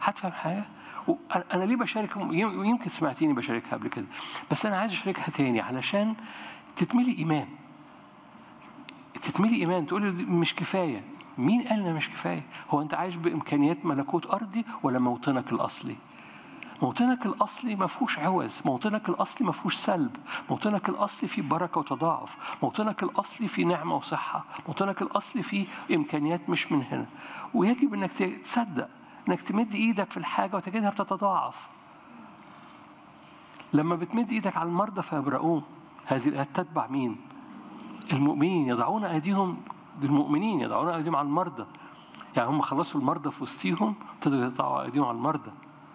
هتفهم حاجه و- انا ليه بشارك يم- يمكن سمعتيني بشاركها قبل كده بس انا عايز اشاركها تاني علشان تتملي ايمان تتملي ايمان تقولي مش كفايه مين قال إنها مش كفايه هو انت عايش بامكانيات ملكوت ارضي ولا موطنك الاصلي موطنك الاصلي ما فيهوش عوز موطنك الاصلي ما فيهوش سلب موطنك الاصلي فيه بركه وتضاعف موطنك الاصلي فيه نعمه وصحه موطنك الاصلي فيه امكانيات مش من هنا ويجب انك تصدق انك تمد ايدك في الحاجه وتجدها بتتضاعف لما بتمد ايدك على المرضى فيبرؤون هذه الايات تتبع مين المؤمنين يضعون ايديهم المؤمنين يضعون ايديهم على المرضى يعني هم خلصوا المرضى في وسطيهم ابتدوا يضعوا ايديهم على المرضى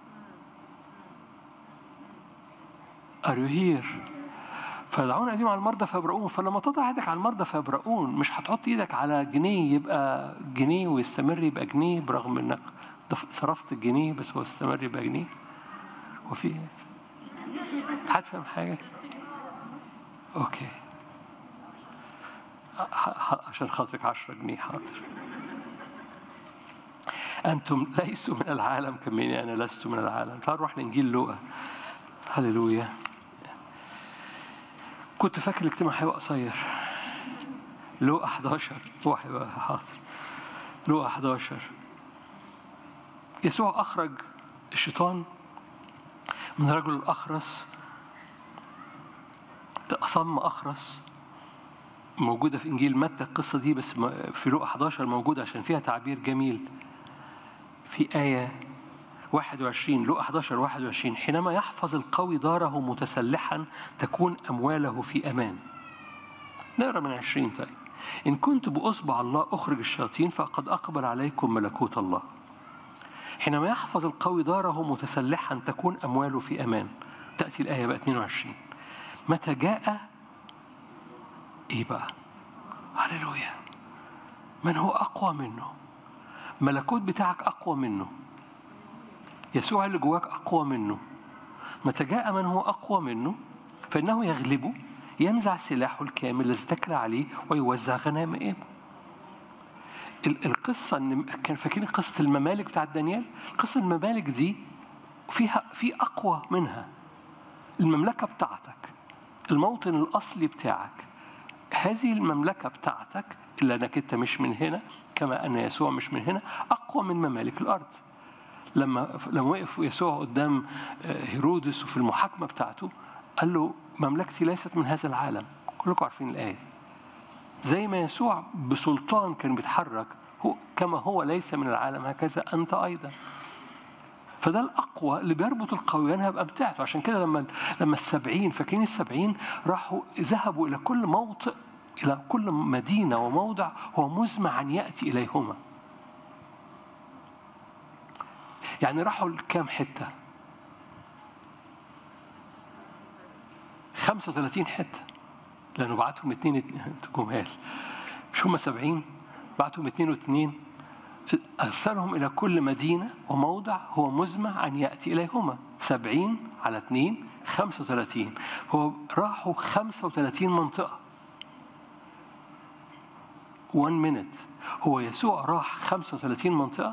Are you here؟ فيضعون ايديهم على المرضى فيبرؤون فلما تضع ايدك على المرضى فيبرؤون مش هتحط ايدك على جنيه يبقى جنيه ويستمر يبقى جنيه برغم انك دف- صرفت الجنيه بس هو استمر يبقى جنيه وفي هتفهم حاجه؟ اوكي ح- ح- عشان خاطرك 10 جنيه حاضر أنتم ليسوا من العالم كمني أنا لست من العالم تعالوا نروح لإنجيل لوقا هللويا كنت فاكر الاجتماع هيبقى قصير لوقا 11 هو هيبقى حاضر لوقا 11 يسوع أخرج الشيطان من رجل الأخرس أصم أخرس موجودة في إنجيل متى القصة دي بس م- في لوقا 11 موجودة عشان فيها تعبير جميل في آية 21 لوقا 11 21 حينما يحفظ القوي داره متسلحا تكون أمواله في أمان نقرا من 20 طيب إن كنت بأصبع الله أخرج الشياطين فقد أقبل عليكم ملكوت الله حينما يحفظ القوي داره متسلحا تكون أمواله في أمان تأتي الآية بقى 22 متى جاء إيه بقى هللويا من هو أقوى منه ملكوت بتاعك أقوى منه يسوع اللي جواك أقوى منه متى جاء من هو أقوى منه فإنه يغلبه ينزع سلاحه الكامل الذي اتكل عليه ويوزع غنائمه ال- القصة إن كان فاكرين قصة الممالك بتاعت دانيال قصة الممالك دي فيها في أقوى منها المملكة بتاعتك الموطن الأصلي بتاعك هذه المملكة بتاعتك إلا أنك أنت مش من هنا كما أن يسوع مش من هنا أقوى من ممالك الأرض لما لما وقف يسوع قدام هيرودس وفي المحاكمة بتاعته قال له مملكتي ليست من هذا العالم كلكم عارفين الآية زي ما يسوع بسلطان كان بيتحرك هو كما هو ليس من العالم هكذا أنت أيضا فده الأقوى اللي بيربط القويان هيبقى بتاعته عشان كده لما لما السبعين فاكرين السبعين راحوا ذهبوا إلى كل موطئ إلى كل مدينة وموضع هو مزمع أن يأتي إليهما يعني راحوا لكام حتة 35 حتة لأنه بعتهم اتنين انتوا جمال مش هم 70 بعتهم اتنين واتنين أرسلهم إلى كل مدينة وموضع هو مزمع أن يأتي إليهما سبعين على اثنين خمسة وثلاثين هو راحوا خمسة وثلاثين منطقة one minute هو يسوع راح خمسة وثلاثين منطقة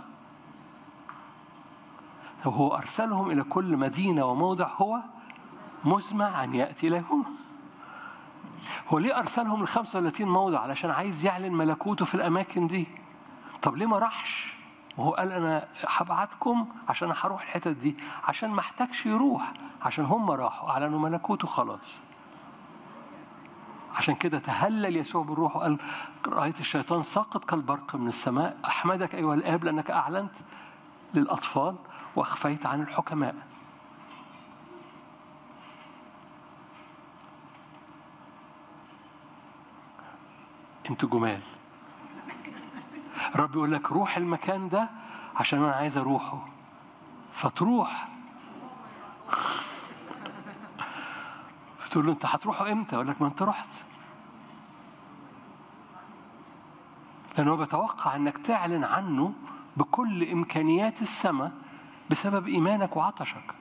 وهو أرسلهم إلى كل مدينة وموضع هو مزمع أن يأتي إليهما هو ليه أرسلهم ل 35 موضع علشان عايز يعلن ملكوته في الأماكن دي طب ليه ما راحش وهو قال أنا هبعتكم عشان هروح الحتت دي عشان ما احتاجش يروح عشان هم راحوا أعلنوا ملكوته خلاص عشان كده تهلل يسوع بالروح وقال رأيت الشيطان ساقط كالبرق من السماء أحمدك أيها الآب لأنك أعلنت للأطفال وأخفيت عن الحكماء انتوا جمال الرب يقول لك روح المكان ده عشان انا عايز اروحه فتروح فتقول له انت هتروحه امتى يقول لك ما انت رحت لانه هو بيتوقع انك تعلن عنه بكل امكانيات السماء بسبب ايمانك وعطشك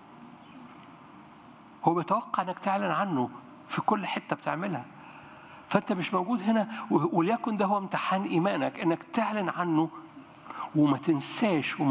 هو بيتوقع انك تعلن عنه في كل حته بتعملها فانت مش موجود هنا وليكن ده هو امتحان ايمانك انك تعلن عنه وما تنساش وما